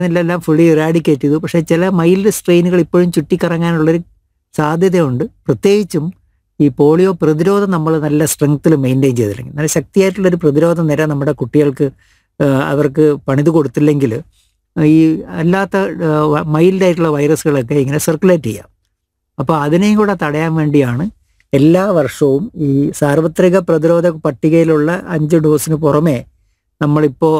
ഇതിലെല്ലാം fully eradicate ചെയ്തു പക്ഷേ ചില മൈൽഡ് സ്ട്രെയിനുകൾ ഇപ്പോഴും ചുറ്റിക്കറങ്ങാനുള്ളൊരു സാധ്യതയുണ്ട് പ്രത്യേകിച്ചും ഈ പോളിയോ പ്രതിരോധം നമ്മൾ നല്ല സ്ട്രെങ്ത്തിൽ മെയിൻറ്റെയിൻ ചെയ്തില്ലെങ്കിൽ നല്ല ശക്തിയായിട്ടുള്ളൊരു പ്രതിരോധ നിര നമ്മുടെ കുട്ടികൾക്ക് ആ, അവർക്ക് പണിത് കൊടുത്തില്ലെങ്കിൽ ഈ അല്ലാത്ത മൈൽഡ് ആയിട്ടുള്ള വൈറസുകളൊക്കെ ഇങ്ങനെ സർക്കുലേറ്റ് ചെയ്യാം അപ്പോൾ അതിനെയും കൂടെ തടയാൻ വേണ്ടിയാണ് എല്ലാ വർഷവും ഈ സാർവത്രിക പ്രതിരോധ പട്ടികയിലുള്ള അഞ്ച് ഡോസിന് പുറമെ നമ്മളിപ്പോൾ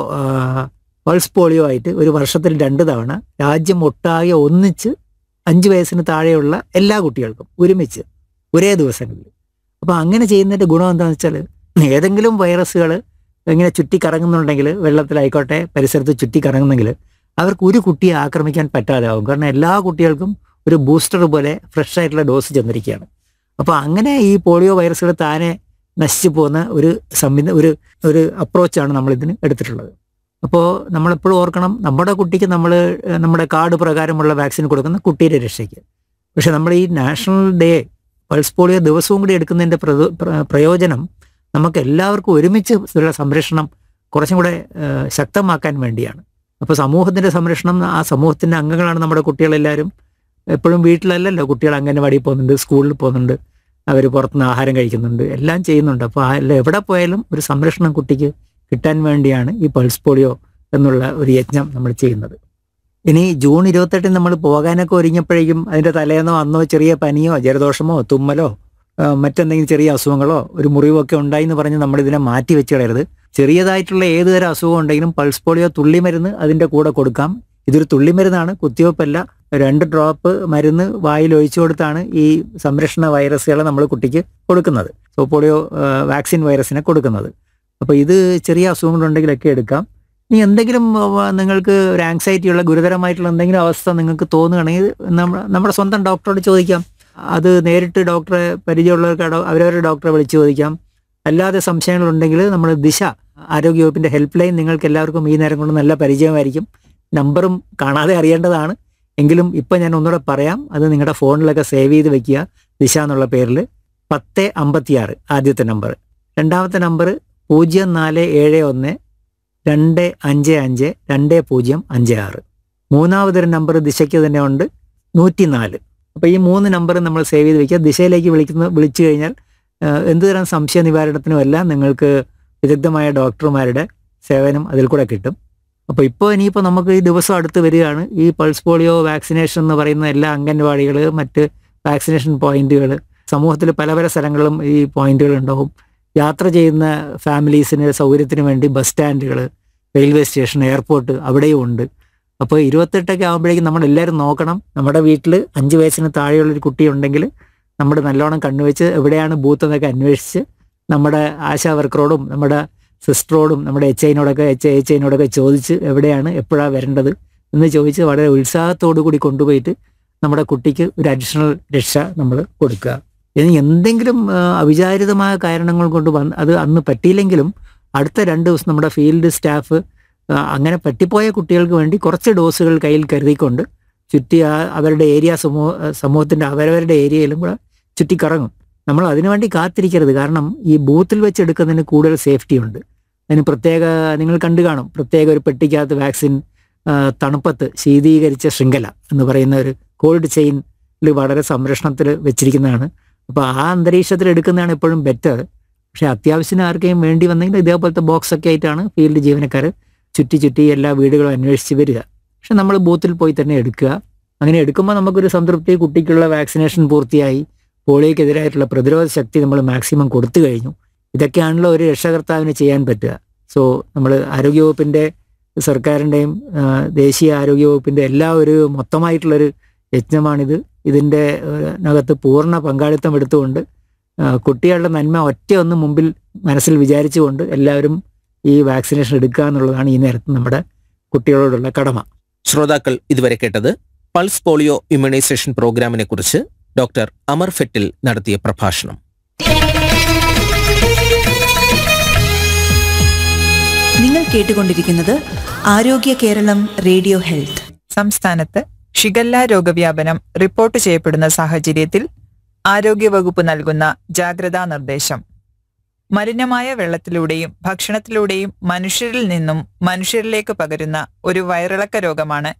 പൾസ് പോളിയോ ആയിട്ട് ഒരു വർഷത്തിൽ രണ്ട് തവണ രാജ്യം ഒട്ടാകെ ഒന്നിച്ച് അഞ്ച് വയസ്സിന് താഴെയുള്ള എല്ലാ കുട്ടികൾക്കും ഒരുമിച്ച് ഒരേ ദിവസങ്ങളിൽ അപ്പോൾ അങ്ങനെ ചെയ്യുന്നതിൻ്റെ ഗുണം എന്താണെന്ന് വെച്ചാൽ ഏതെങ്കിലും വൈറസുകൾ ഇങ്ങനെ ചുറ്റിക്കറങ്ങുന്നുണ്ടെങ്കിൽ വെള്ളത്തിലായിക്കോട്ടെ പരിസരത്ത് ചുറ്റിക്കറങ്ങുന്നെങ്കിൽ അവർക്ക് ഒരു കുട്ടിയെ ആക്രമിക്കാൻ പറ്റാതാവും കാരണം എല്ലാ കുട്ടികൾക്കും ഒരു ബൂസ്റ്റർ പോലെ ഫ്രഷ് ആയിട്ടുള്ള ഡോസ് ചെന്നിരിക്കുകയാണ് അപ്പോൾ അങ്ങനെ ഈ പോളിയോ വൈറസുകൾ താനെ നശിച്ചു പോകുന്ന ഒരു സംവിധ ഒരു ഒരു അപ്രോച്ചാണ് നമ്മൾ ഇതിന് എടുത്തിട്ടുള്ളത് അപ്പോൾ നമ്മളെപ്പോഴും ഓർക്കണം നമ്മുടെ കുട്ടിക്ക് നമ്മൾ നമ്മുടെ കാർഡ് പ്രകാരമുള്ള വാക്സിൻ കൊടുക്കുന്ന കുട്ടിയുടെ രക്ഷയ്ക്ക് പക്ഷെ നമ്മൾ ഈ നാഷണൽ ഡേ പൾസ് പോളിയോ ദിവസവും കൂടി എടുക്കുന്നതിൻ്റെ പ്രയോ- പ്ര- പ്രയോജനം നമുക്ക് എല്ലാവർക്കും ഒരുമിച്ച് ഉള്ള സംരക്ഷണം കുറച്ചും കൂടെ ആ, ശക്തമാക്കാൻ വേണ്ടിയാണ് അപ്പോൾ സമൂഹത്തിൻ്റെ സംരക്ഷണം ആ സമൂഹത്തിൻ്റെ അംഗങ്ങളാണ് നമ്മുടെ കുട്ടികളെല്ലാവരും എപ്പോഴും വീട്ടിലല്ലല്ലോ കുട്ടികൾ അംഗനവാടി പോകുന്നുണ്ട് സ്കൂളിൽ പോകുന്നുണ്ട് അവർ പുറത്തുനിന്ന് ആഹാരം കഴിക്കുന്നുണ്ട് എല്ലാം ചെയ്യുന്നുണ്ട് അപ്പോൾ ആ എല്ലാം എവിടെ പോയാലും ഒരു സംരക്ഷണം കുട്ടിക്ക് കിട്ടാൻ വേണ്ടിയാണ് ഈ പൾസ് പോളിയോ എന്നുള്ള ഒരു യജ്ഞം നമ്മൾ ചെയ്യുന്നത് ഇനി ജൂൺ ഇരുപത്തെട്ടിന് നമ്മൾ പോകാനൊക്കെ ഒരുങ്ങിയപ്പോഴേക്കും അതിൻ്റെ തലേന്നോ അന്നോ ചെറിയ പനിയോ ജലദോഷമോ തുമ്മലോ ആ, മറ്റെന്തെങ്കിലും ചെറിയ അസുഖങ്ങളോ ഒരു മുറിവൊക്കെ ഉണ്ടായി എന്ന് പറഞ്ഞ് നമ്മൾ ഇതിനെ മാറ്റി വെച്ച് കളയരുത് ചെറിയതായിട്ടുള്ള ഏത് തരം അസുഖം ഉണ്ടെങ്കിലും പൾസ് പോളിയോ തുള്ളിമരുന്ന് അതിൻ്റെ കൂടെ കൊടുക്കാം ഇതൊരു തുള്ളിമരുന്നാണ് കുത്തിവെപ്പല്ല രണ്ട് ഡ്രോപ്പ് മരുന്ന് വായിൽ ഒഴിച്ചു കൊടുത്താണ് ഈ സംരക്ഷണ വൈറസുകളെ നമ്മൾ കുട്ടിക്ക് കൊടുക്കുന്നത് സോ പോളിയോ ആ, വാക്സിൻ വൈറസിനെ കൊടുക്കുന്നത് അപ്പോൾ ഇത് ചെറിയ അസുഖങ്ങളുണ്ടെങ്കിലൊക്കെ എടുക്കാം ഇനി എന്തെങ്കിലും ആ, നിങ്ങൾക്ക് ഒരു ആങ്സൈറ്റി ഉള്ള ഗുരുതരമായിട്ടുള്ള എന്തെങ്കിലും അവസ്ഥ നിങ്ങൾക്ക് തോന്നുകയാണെങ്കിൽ നമ്മ- നമ്മുടെ സ്വന്തം ഡോക്ടറോട് ചോദിക്കാം അത് നേരിട്ട് ഡോക്ടറെ പരിചയമുള്ളവർക്ക് ഡോ- അവരവരുടെ ഡോക്ടറെ വിളിച്ച് ചോദിക്കാം അല്ലാതെ സംശയങ്ങളുണ്ടെങ്കിൽ നമ്മൾ ദിശ ആരോഗ്യവകുപ്പിന്റെ ഹെൽപ്പ് ലൈൻ നിങ്ങൾക്ക് എല്ലാവർക്കും ഈ നേരം കൊണ്ട് നല്ല പരിചയമായിരിക്കും നമ്പറും കാണാതെ അറിയേണ്ടതാണ് എങ്കിലും ഇപ്പം ഞാൻ ഒന്നുകൂടെ പറയാം അത് നിങ്ങളുടെ ഫോണിലൊക്കെ സേവ് ചെയ്ത് വെക്കുക ദിശ എന്നുള്ള പേരിൽ പത്ത് അമ്പത്തിയാറ് ആദ്യത്തെ നമ്പർ രണ്ടാമത്തെ നമ്പർ പൂജ്യം നാല് ഏഴ് ഒന്ന് രണ്ട് അഞ്ച് അഞ്ച് രണ്ട് പൂജ്യം അഞ്ച് ആറ് മൂന്നാമതൊരു നമ്പർ ദിശയ്ക്ക് തന്നെ ഉണ്ട് നൂറ്റി നാല് അപ്പോൾ ഈ മൂന്ന് നമ്പർ നമ്മൾ സേവ് ചെയ്ത് വെക്കുക ദിശയിലേക്ക് വിളിക്കുന്ന വിളിച്ചു കഴിഞ്ഞാൽ ആഹ്, എന്തുതരം സംശയ നിവാരണത്തിനും എല്ലാം നിങ്ങൾക്ക് വിദഗ്ധമായ ഡോക്ടർമാരുടെ സേവനം അതിൽ കൂടെ കിട്ടും അപ്പോൾ ഇപ്പോൾ ഇനിയിപ്പോൾ നമുക്ക് ഈ ദിവസം അടുത്ത് വരികയാണ് ഈ പൾസ് പോളിയോ വാക്സിനേഷൻ എന്ന് പറയുന്ന എല്ലാ അംഗൻവാടികൾ മറ്റ് വാക്സിനേഷൻ പോയിന്റുകൾ സമൂഹത്തിൽ പല പല സ്ഥലങ്ങളിലും ഈ പോയിന്റുകൾ ഉണ്ടാവും യാത്ര ചെയ്യുന്ന ഫാമിലീസിന് സൗകര്യത്തിന് വേണ്ടി ബസ് സ്റ്റാൻഡുകൾ റെയിൽവേ സ്റ്റേഷൻ എയർപോർട്ട് അവിടെയും ഉണ്ട് അപ്പോൾ ഇരുപത്തെട്ടൊക്കെ ആകുമ്പോഴേക്കും നമ്മൾ എല്ലാവരും നോക്കണം നമ്മുടെ വീട്ടിൽ അഞ്ച് വയസ്സിന് താഴെയുള്ളൊരു കുട്ടി ഉണ്ടെങ്കിൽ നമ്മൾ നല്ലോണം കണ്ണുവെച്ച് എവിടെയാണ് ബൂത്ത് എന്നൊക്കെ അന്വേഷിച്ച് നമ്മുടെ ആശാ വർക്കറോടും നമ്മുടെ സിസ്റ്ററോടും നമ്മുടെ എച്ച് ഐനോടൊക്കെ എച്ച് എച്ച് ഐനോടൊക്കെ ചോദിച്ച് എവിടെയാണ് എപ്പോഴാണ് വരേണ്ടത് എന്ന് ചോദിച്ച് വളരെ ഉത്സാഹത്തോടു കൂടി കൊണ്ടുപോയിട്ട് നമ്മുടെ കുട്ടിക്ക് ഒരു അഡീഷണൽ രക്ഷ നമ്മൾ കൊടുക്കുക ഇനി എന്തെങ്കിലും ആ, അവിചാരിതമായ കാരണങ്ങൾ കൊണ്ട് വന്ന് അത് അന്ന് പറ്റിയില്ലെങ്കിലും അടുത്ത രണ്ട് ദിവസം നമ്മുടെ ഫീൽഡ് സ്റ്റാഫ് ആ, അങ്ങനെ പറ്റിപ്പോയ കുട്ടികൾക്ക് വേണ്ടി കുറച്ച് ഡോസുകൾ കയ്യിൽ കരുതിക്കൊണ്ട് ചുറ്റി ആ അവരുടെ ഏരിയ സമൂഹ സമൂഹത്തിൻ്റെ അവരവരുടെ ഏരിയയിലും കൂടെ ചുറ്റിക്കറങ്ങും നമ്മൾ അതിനുവേണ്ടി കാത്തിരിക്കരുത് കാരണം ഈ ബൂത്തിൽ വെച്ച് എടുക്കുന്നതിന് കൂടുതൽ സേഫ്റ്റി ഉണ്ട് അതിന് പ്രത്യേക നിങ്ങൾ കണ്ടു കാണും പ്രത്യേക ഒരു പെട്ടിക്കകത്ത് വാക്സിൻ ആ, തണുപ്പത്ത് ശീതീകരിച്ച ശൃംഖല എന്ന് പറയുന്ന ഒരു കോൾഡ് ചെയിനിൽ വളരെ സംരക്ഷണത്തിൽ വെച്ചിരിക്കുന്നതാണ് അപ്പോൾ ആ അന്തരീക്ഷത്തിൽ എടുക്കുന്നതാണ് എപ്പോഴും ബെറ്റർ പക്ഷെ അത്യാവശ്യത്തിന് ആർക്കെങ്കിലും വേണ്ടി വന്നെങ്കിൽ ഇതേപോലത്തെ ബോക്സ് ഒക്കെ ആയിട്ടാണ് ഫീൽഡ് ജീവനക്കാർ ചുറ്റി ചുറ്റി എല്ലാ വീടുകളും അന്വേഷിച്ച് വരിക പക്ഷെ നമ്മൾ ബൂത്തിൽ പോയി തന്നെ എടുക്കുക അങ്ങനെ എടുക്കുമ്പോൾ നമുക്കൊരു സംതൃപ്തി കുട്ടിക്കുള്ള വാക്സിനേഷൻ പൂർത്തിയായി പോളിയോക്കെതിരായിട്ടുള്ള പ്രതിരോധ ശക്തി നമ്മൾ മാക്സിമം കൊടുത്തു കഴിഞ്ഞു ഇതൊക്കെയാണല്ലോ ഒരു രക്ഷകർത്താവിന് ചെയ്യാൻ പറ്റുക സോ നമ്മൾ ആരോഗ്യവകുപ്പിൻ്റെ സർക്കാരിൻ്റെയും ആ, ദേശീയ ആരോഗ്യവകുപ്പിൻ്റെ എല്ലാ ഒരു മൊത്തമായിട്ടുള്ളൊരു യജ്ഞമാണിത് ഇതിൻ്റെ ഏഹ്, നകത്ത് പൂർണ്ണ പങ്കാളിത്തം എടുത്തുകൊണ്ട് ആ, കുട്ടികളുടെ നന്മ ഒറ്റ ഒന്ന് മുമ്പിൽ മനസ്സിൽ വിചാരിച്ചുകൊണ്ട് എല്ലാവരും ഈ വാക്സിനേഷൻ എടുക്കുക എന്നുള്ളതാണ് ഈ നേരത്ത് നമ്മുടെ കുട്ടികളോടുള്ള കടമ ശ്രോതാക്കൾ ഇതുവരെ കേട്ടത് പൾസ് പോളിയോ ഇമ്മ്യൂണൈസേഷൻ പ്രോഗ്രാമിനെ കുറിച്ച് ഡോക്ടർ അമർ ഫെറ്റിൽ നടത്തിയ പ്രഭാഷണം നിങ്ങൾ കേട്ടുകൊണ്ടിരിക്കുന്നത് ആരോഗ്യ കേരളം റേഡിയോ ഹെൽത്ത് സംസ്ഥാനത്ത് ഷിഗല്ല രോഗവ്യാപനം റിപ്പോർട്ട് ചെയ്യപ്പെടുന്ന സാഹചര്യത്തിൽ ആരോഗ്യവകുപ്പ് നൽകുന്ന ജാഗ്രതാ നിർദ്ദേശം മലിനമായ വെള്ളത്തിലൂടെയും ഭക്ഷണത്തിലൂടെയും മനുഷ്യരിൽ നിന്നും മനുഷ്യരിലേക്ക് പകരുന്ന ഒരു വയറിളക്ക രോഗമാണ്